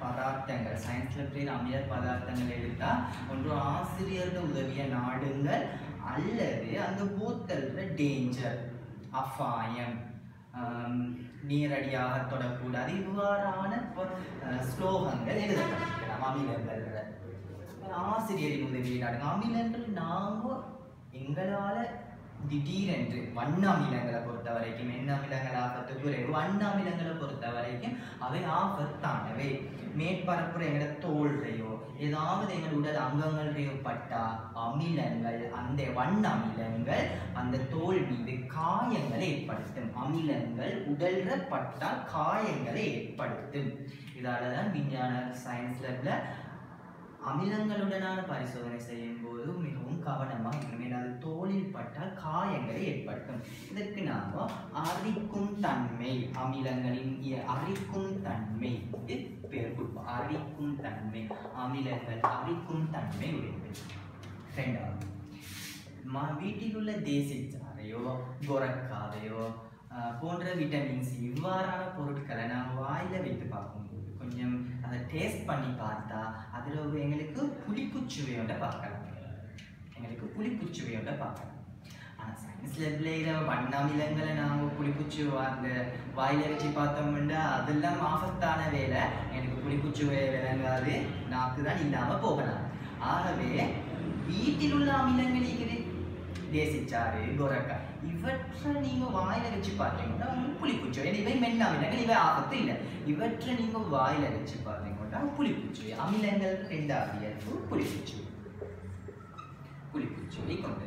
பதார்த்தங்கள் சயின்ஸ்ல பேர் அமில பதார்த்தங்கள் எடுத்தா ஒன்று ஆசிரியர்கள் உதவிய நாடுங்கள் அல்லது அந்த போத்தல்ற டேஞ்சர் அபாயம் ஆம், நேரடியாக தொடக்கூடாது இவ்வாறான ப- அஹ், ஸ்லோகங்கள் எழுதப்பட்டிருக்கலாம் அமிலங்கள் ஆசிரியரின் உதவியை நாடுங்க அமிலங்கள் நாம எங்களால திடீரென்று வண்ண அமிலங்களை பொறுத்த வரைக்கும் என்ன அமிலங்கள் ஆபத்து குறைவு வண்ண அமிலங்களை பொறுத்த வரைக்கும் அவை ஆபத்தானவை மேற்பரப்புற எங்களோட தோல்றையோ ஏதாவது எங்கள் உடல் அங்கங்களையோ பட்டா அமிலங்கள் அந்த வண்ண அமிலங்கள் அந்த தோல் மீது காயங்களை ஏற்படுத்தும் அமிலங்கள் உடல்ல பட்டால் காயங்களை ஏற்படுத்தும் இதால தான் விஞ்ஞான சயின்ஸ் லேப்ல அமிலங்களுடனான பரிசோதனை செய்யும் போது மிகவும் கவனமாக இருக்கணும் ஏன்னா அது தோலில் பட்டால் காயங்களை ஏற்படுத்தும் இதற்கு நாம அரிக்கும் தன்மை அமிலங்களின் இய- அரிக்கும் தன்மை இது பேர் கொடுப்போம் அரிக்கும் தன்மை அமிலங்கள் அரிக்கும் தன்மை உடையது ரெண்டாவது ம- வீட்டில் உள்ள தேசிச்சாறையோ கொரக்காதையோ ஆஹ், போன்ற விட்டமின்ஸ் இவ்வாறான பொருட்களை நாம் வாயில வைத்து பார்க்கும்போது கொஞ்சம் அதை டேஸ்ட் பண்ணி பார்த்தா அதில் ஒரு எங்களுக்கு புளிப்புச்சுவையோட பார்க்கலாம் எங்களுக்கு புளிப்புச்சுவையோட பார்க்கலாம் ஆனால் சயின்ஸ் லெவலில் வண்ணாமிலங்களை நாங்கள் புளிப்புச்சு அந்த வாயில வச்சு பார்த்தோம்னா அதெல்லாம் ஆபத்தான வேலை எனக்கு புளிப்புச்சுவை விளங்காது நாக்கு தான் இல்லாமல் போகலாம் ஆகவே வீட்டில் உள்ள அமிலங்கள் இருக்குது தேசிச்சாறு கொரக்கா இவற்றை நீங்க வாயில வச்சு பார்த்தீங்கன்னா உங்களுக்கு புளிப்புச்சு ஏன்னா இவை மென்ன அமிலங்கள் இவை ஆபத்து இல்லை இவற்றை நீங்க வாயில வச்சு பார்த்தீங்கன்னா புளிப்புச்சு அமிலங்கள் ரெண்டாவது இயல்பு புளிப்புச்சு புளிப்புச்சுவை கொண்டு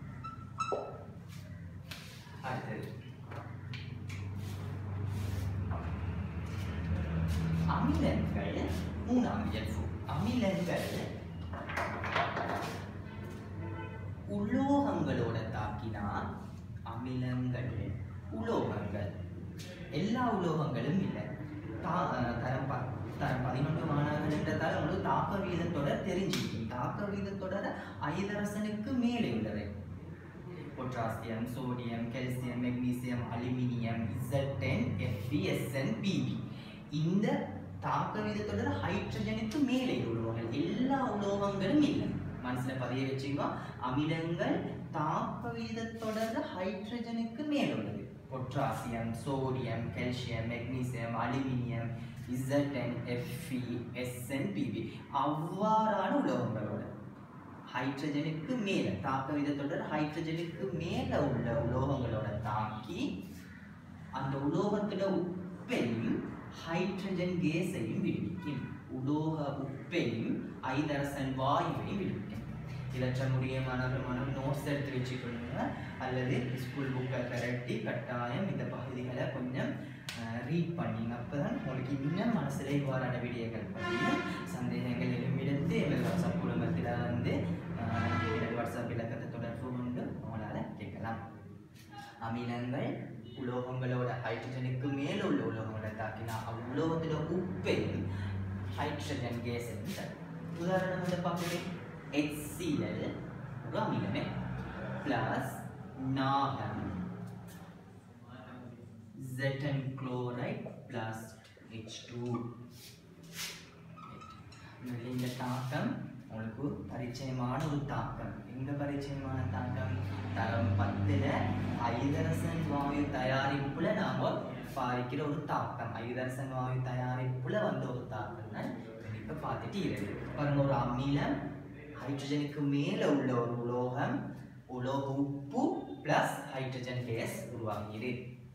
அடுத்தது அமிலங்கள் மூணாம் இயல்பு அமிலங்கள் உலோகங்களோட தாக்கினா அமிலங்கள் உலோகங்கள் எல்லா உலோகங்களும் இல்லை தா அஹ் தரம் ப தரம் பதினொன்று மாணவர்கள்ன்றதால உங்களுக்கு தாக்க வீதத்தோட தெரிஞ்சிருக்கும் தாக்க வீதத்தோட ஐதரசனுக்கு மேலே உள்ளவை potassium sodium calcium magnesium aluminium Z N F E S N P B இந்த தாக்க வீதத்தோட ஹைட்ரஜனுக்கு மேலே உலோகங்கள் எல்லா உலோகங்களும் இல்லை மனசுல பதிய வச்சுக்கோ அமிலங்கள் தாக்க வீதத்தோட ஹைட்ரஜனுக்கு மேல் உள்ளது potassium sodium calcium magnesium aluminium Z N F E S N P B அவ்வாறான உலோகங்களோட ஹைட்ரஜனுக்கு மேல தாக்க விதத்தோட ஹைட்ரஜனுக்கு மேல உள்ள உலோகங்களோட தாக்கி அந்த உலோகத்தோட உப்பையும் ஹைட்ரஜன் கேஸையும் விடுவிக்கும் உலோக உப்பையும் ஐதரசன் வாயுவையும் விடுவிக்கும் இவற்றை முடியமானவர் மனம் நோட்ஸ் எடுத்து வச்சுக்கொள்ளுங்க அல்லது ஸ்கூல் புக்கை கரட்டி கட்டாயம் இந்த பகுதிகளை கொஞ்சம் ரீட் பண்ணிங்க அப்பதான் உங்களுக்கு இன்னும் மனசுல இவ்வாறான விடயங்கள் பற்றியும் சந்தேகங்கள் எழும்பிடுத்து எங்கள் வாட்ஸ்அப் குடும்பத்தில் வந்து ஆஹ், எனது வாட்ஸ்அப் இலக்கத்தை தொடர்பு கொண்டு உங்களால் கேட்கலாம் அமிலங்கள் உலோகங்களோட ஹைட்ரஜனுக்கு மேல உள்ள உலோகங்களை தாக்கினா அவ்வுலோகத்தோட உப்பையும் ஹைட்ரஜன் கேஸையும் தரும் உதாரணம் வந்து பார்க்கவே HCl ஒரு அமிலமே பிளஸ் நாகம் Zn chloride plus H2 உண்மையிலே இந்த தாக்கம் உங்களுக்கு பரிச்சயமான ஒரு தாக்கம் எங்க பரிச்சயமான தாக்கம் தரம் பத்துல ஐதரசன் வாயு தயாரிப்புல நாம பாதிக்கிற ஒரு தாக்கம் ஐதரசன் வாயு தயாரிப்புல வந்த ஒரு தாக்கம் தான் இப்ப பார்த்துட்டு இருக்கு பாருங்க ஒரு அமிலம் ஹைட்ரஜனுக்கு மேல உள்ள ஒரு உலோகம் உலோக உப்பு பிளஸ் ஹைட்ரஜன் கேஸ் உருவாகிறது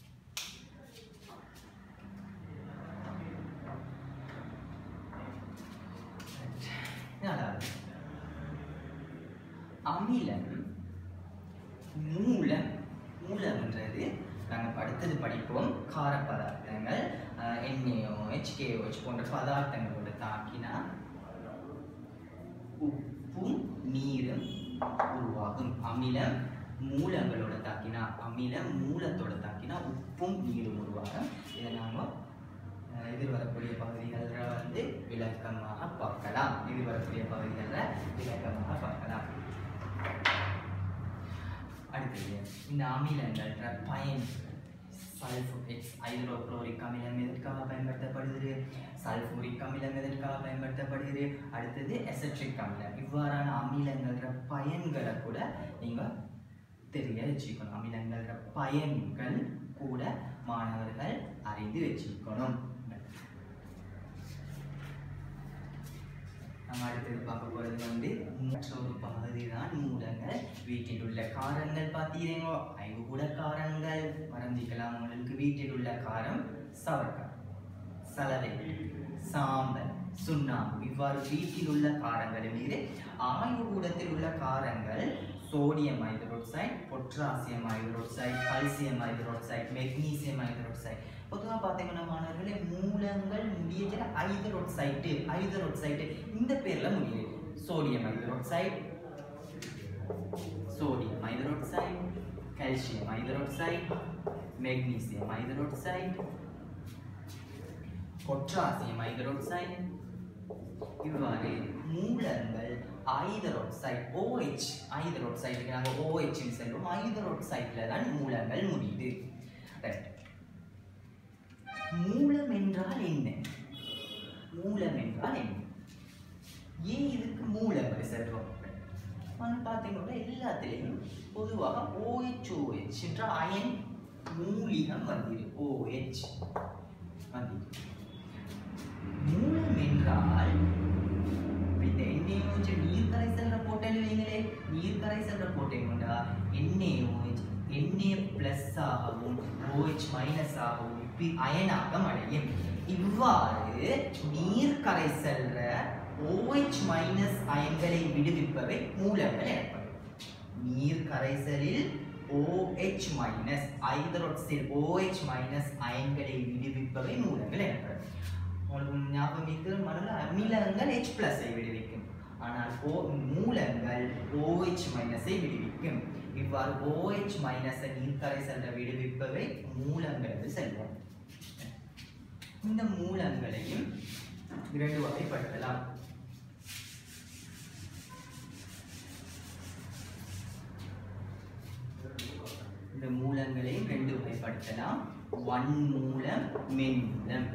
நாலாவது அமிலம் மூலம் மூலம்ன்றது நாங்கள் அடுத்தது படிப்போம் கார பதார்த்தங்கள் எண்ணெயோ ஹெச்கேஓஹெச் போன்ற பதார்த்தங்களோட தாக்கினா உப்பும் நீரும் உருவாகும் அமிலம் மூலங்களோட தாக்கினா அமிலம் மூலத்தோட தாக்கினா உப்பும் நீரும் உருவாகும் இதை நாம அஹ், எதிர்வரக்கூடிய பகுதிகளில் வந்து விளக்கமாக பார்க்கலாம் எதிர்வரக்கூடிய பகுதிகளில் விளக்கமாக பார்க்கலாம் அடுத்தது இந்த அமிலங்கள்ன்ற பயன் சல்ஃபு எக்ஸ் ஹைட்ரோக்ளோரிக் அமிலம் எதற்காக பயன்படுத்தப்படுகிறது சல்ஃபூரிக் அமிலம் எதற்காக பயன்படுத்தப்படுகிறது அடுத்தது எசட்ரிக் அமிலம் இவ்வாறான அமிலங்கள பயன்களை கூட நீங்கள் தெரிய வச்சுக்கணும் அமிலங்கள பயன்கள் கூட மாணவர்கள் அறிந்து வச்சுக்கணும் நம்ம அடுத்தது பார்க்க போகிறது வந்து மற்றொரு பகுதி தான் மூலங்கள் வீட்டில் உள்ள காரங்கள் பார்த்தீங்களோ ஐந்து கூட காரங்கள் மறந்திக்கலாம் உங்களுக்கு வீட்டில் உள்ள காரம் சவர்க்காய் சலவை சாம்பல் சுண்ணாம்பு இவ்வாறு வீட்டில் உள்ள காரங்கள் மீது ஆய்வுகூடத்தில் உள்ள காரங்கள் sodium hydroxide potassium hydroxide calcium hydroxide magnesium hydroxide பொதுவாக பார்த்தீங்கன்னா மாணவர்களே மூலங்கள் முடிய ஹைட்ரோக்சைடு ஹைட்ரோக்சைடு இந்த பேரில் முடியுது sodium hydroxide sodium hydroxide calcium hydroxide magnesium hydroxide potassium hydroxide இவ்வாறு மூலங்கள் ஐதரோக்சைடு OH ஐதரோக்சைடு நாங்கள் OH ன்னு சொல்லுவோம் ஐதரோக்சைடில் தான் மூலங்கள் முடியுது Right. மூலம் என்றால் என்ன மூலம் என்றால் என்ன ஏன் இதுக்கு மூலம் சொல்றோம் வந்து பார்த்தீங்கன்னா எல்லாத்துலேயும் பொதுவாக OH என்ற அயன் மூலிகம் வந்திரு OH வந்திரு மூலம் என்றால் இப்ப இந்த NaOH நீர் கரைசல்ற போட்டேன்னு வைங்களே நீர் கரைசல்ற போட்டேன்டா NaOH Na பிளஸ் ஆகவும் OH மைனஸ் ஆகவும் இப்படி அயனாக்கம் அடையும் இவ்வாறு நீர் கரைசல்ற OH மைனஸ் அயன்களை விடுவிப்பவை மூலங்கள் எனப்படும் நீர் கரைசலில் OH மைனஸ் ஐதரோக்சைடு OH மைனஸ் அயன்களை விடுவிப்பவை மூலங்கள் எனப்படும் உங்களுக்கு ஞாபகம் இருக்கிற மறுல அமிலங்கள் H பிளஸை விடுவிக்கும் ஆனால் ஓ மூலங்கள் OH மைனஸை விடுவிக்கும் இவ்வாறு OH மைனஸை நீர்க்கரைசல்ல விடுவிப்பவை மூலங்கள் என்று செல்வோம் இந்த மூலங்களையும் இரண்டு வகைப்படுத்தலாம் இந்த மூலங்களையும் ரெண்டு வகைப்படுத்தலாம் வன்மூலம் மென்மூலம்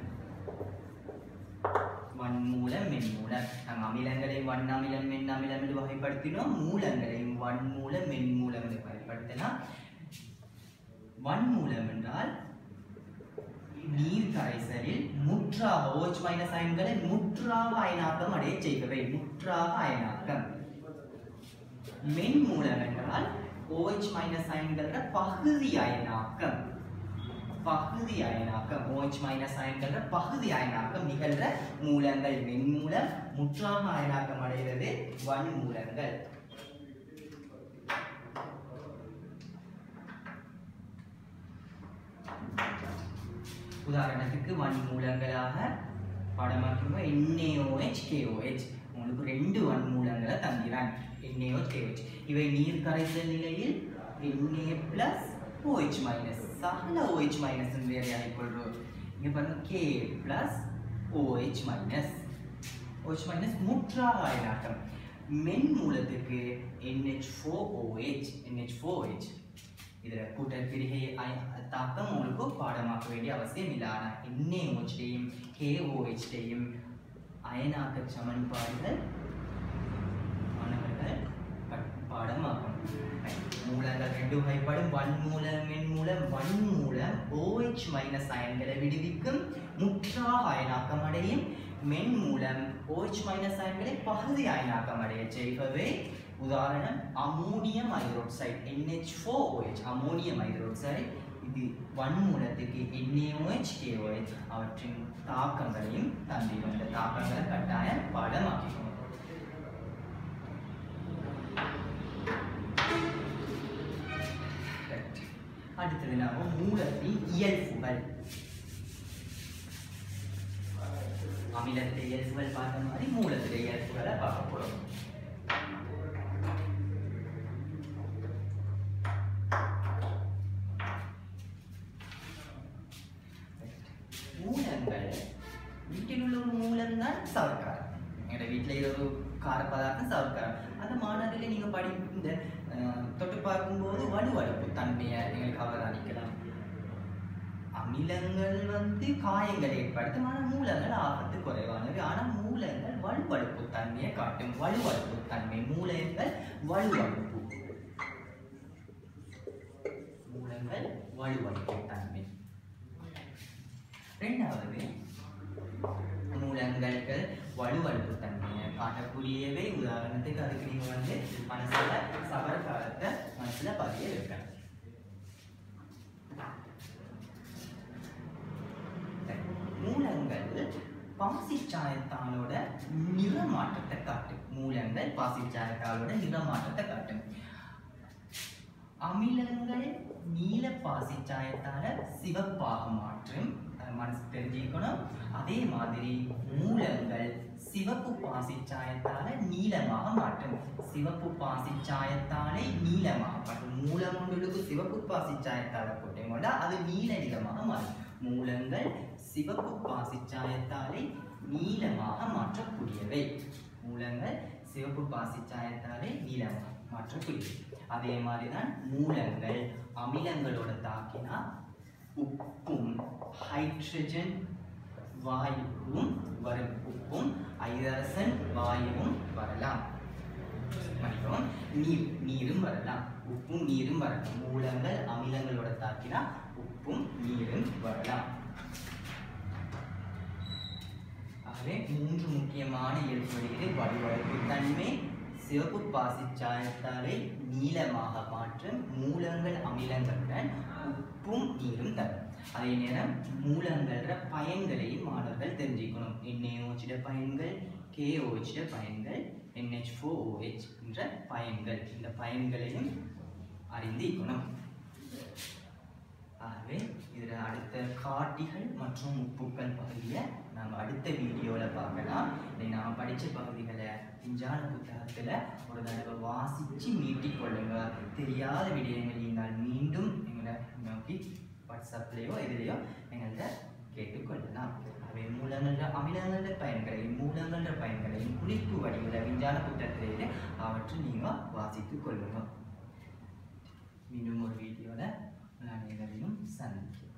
வன்மூலம் மென்மூலம் நாங்கள் அமிலங்களை வன் அமிலம் மென் அமிலம் என்று வகைப்படுத்தினோம் மூலங்களையும் வன்மூலம் மென்மூலம் என்று வகைப்படுத்தலாம் வன்மூலம் என்றால் நீர் கரைசலில் முற்றாக OH மைனஸ் அயன்களை முற்றாக அயனாக்கம் அடைய செய்பவை முற்றாக அயனாக்கம் மென்மூலம் என்றால் OH மைனஸ் அயன்கள பகுதி அயனாக்கம் பகுதி அயனாக்கம் OH மைனஸ் அயன்கள பகுதி அயனாக்கம் நிகழ்ற மூலங்கள் மென்மூலம் முற்றாக அயனாக்கம் அடைகிறது வன்மூலங்கள் உதாரணத்துக்கு வன்மூலங்களாக படமாக்குங்க NaOH KOH உங்களுக்கு ரெண்டு வன்மூலங்களை தந்திரான் NaOH KOH இவை நீர் கரைசல் நிலையில் Na பிளஸ் OH மைனஸ் சகல OH மைனஸ் வேறையாக கொள்றோம் இங்க பாருங்க K plus OH minus OH minus முற்றாக அயனாக்கம் மென் மூலத்துக்கு NH4OH NH4OH இதில் கூட்டப்பிரிகை தாக்கம் உங்களுக்கு பாடமாக்க வேண்டிய அவசியம் இல்லை ஆனால் NaOH-டையும் KOH-டையும் அயனாக்க சமன்பாடுகள் மாணவர்கள் பட்- பாடமாக்கும் மூலங்கள் ரெண்டு வகைப்படும் வன்மூலம் மென்மூலம் வன்மூலம் OH மைனஸ் அயன்களை விடுவிக்கும் முற்றாக அயனாக்கம் அடையும் மென்மூலம் OH மைனஸ் அயன்களை பகுதி அயனாக்கம் அடைய செய்பவை உதாரணம் ammonium hydroxide NH4OH ammonium hydroxide இது வன்மூலத்துக்கு NaOH KOH அவற்றின் தாக்கங்களையும் தந்திரும் இந்த தாக்கங்களை கட்டாயம் பாடமாக்கிக்கணும் Right. அடுத்தது நாம மூலத்தின் இயல்புகள் அமிலத்தின் இயல்புகள் பார்த்த மாதிரி மூலத்தின் இயல்புகளை பார்க்க போறோம் மூலங்கள் வீட்டில் உள்ள ஒரு மூலம் தான் சவர்க்காரம் எங்களோட வீட்டில் ஒரு கார பதார்த்தம் சவர்க்காரம் அந்த மாணவர்களை நீங்கள் படி இந்த அஹ், தொட்டு பார்க்கும்போது வலுவழுப்பு தன்மையை எங்களுக்கு அவதானிக்கலாம் அமிலங்கள் வந்து காயங்களை ஏற்படுத்தும் ஆனால் மூலங்கள் ஆபத்து குறைவானது ஆனால் மூலங்கள் வலுவழுப்பு தன்மையை காட்டும் வலுவழுப்பு தன்மை மூலங்கள் வலுவழுப்பு மூலங்கள் வலுவழுப்பு தன்மை ரெண்டாவது மூலங்கள் வலுவழுப்பு தன்மையை காட்டக்கூடியவை உதாரணத்துக்கு அதுக்கு நீங்க வந்து மனசுல சபர காலத்தை மனசுல பதிய வைக்கணும் சரி. மூலங்கள் பாசிச்சாயத்தாலோட நிறமாற்றத்தை காட்டும் மூலங்கள் பாசிச்சாயத்தாலோட நிறமாற்றத்தை காட்டும் அமிலங்கள் நீல பாசிச்சாயத்தால சிவப்பாக மாற்றும் அது மனசு தெரிஞ்சுக்கணும் அதே மாதிரி மூலங்கள் சிவப்பு பாசிச்சாயத்தால நீலமாக மாற்றும் சிவப்பு பாசிச்சாயத்தாலே நீலமாக மாற்றும் மூலம் ஒன்றுக்கு சிவப்பு பாசிச்சாயத்தால போட்டேன் கொண்டா அது நீல நிறமாக மாறும் மூலங்கள் சிவப்பு பாசிச்சாயத்தாலே நீலமாக மாற்றக்கூடியவை மூலங்கள் சிவப்பு பாசிச்சாயத்தாலே நீலமாக மாற்றக்கூடியவை அதே மாதிரி தான் மூலங்கள் அமிலங்களோட தாக்கினா உப்பும் ஹைட்ரஜன் வாயுவும் வரும் உப்பும் ஐதரசன் வாயுவும் வரலாம் மன்னிக்கவும் நீர் நீரும் வரலாம் உப்பும் நீரும் வரலாம் மூலங்கள் அமிலங்களோட தாக்கினா உப்பும் நீரும் வரலாம் ஆகவே மூன்று முக்கியமான இயல்புகளிலே வலுவழுப்பு தன்மை சிவப்பு பாசிச்சாயத்தாலே நீளமாக மாற்றும் மூலங்கள் அமிலங்களுடன் உப்பும் நீரும் தரும் அதே நேரம் மூலங்கள்ற பயன்களையும் மாணவர்கள் தெரிஞ்சுக்கணும் NaOH பயன்கள் KOH பயன்கள் NH4OH என்ற பயன்கள் இந்த பயன்களையும் அறிந்திக்கணும் ஆகவே இதில் அடுத்த காட்டிகள் மற்றும் உப்புக்கள் பகுதியை நாம் அடுத்த வீடியோவில் பார்க்கலாம் இதை நாம் படித்த பகுதிகளை விஞ்ஞான புத்தகத்தில் ஒரு தடவை வாசித்து மீட்டிக் கொள்ளுங்க தெரியாத விடயங்கள் இருந்தால் மீண்டும் எங்களை நோக்கி வாட்ஸ்அப்லேயோ இதுலேயோ எங்கள்கிட்ட கேட்டுக்கொள்ளலாம் அவை மூலங்கள அமிலங்கள பயன்களையும் மூலங்கள பயன்களையும் குறிப்பு வடிவில் விஞ்ஞான புத்தகத்திலே அவற்றை நீங்கள் வாசித்துக் கொள்ளுங்கள் மீண்டும் ஒரு வீடியோவில் அனைவரையும் சந்திக்கிறேன்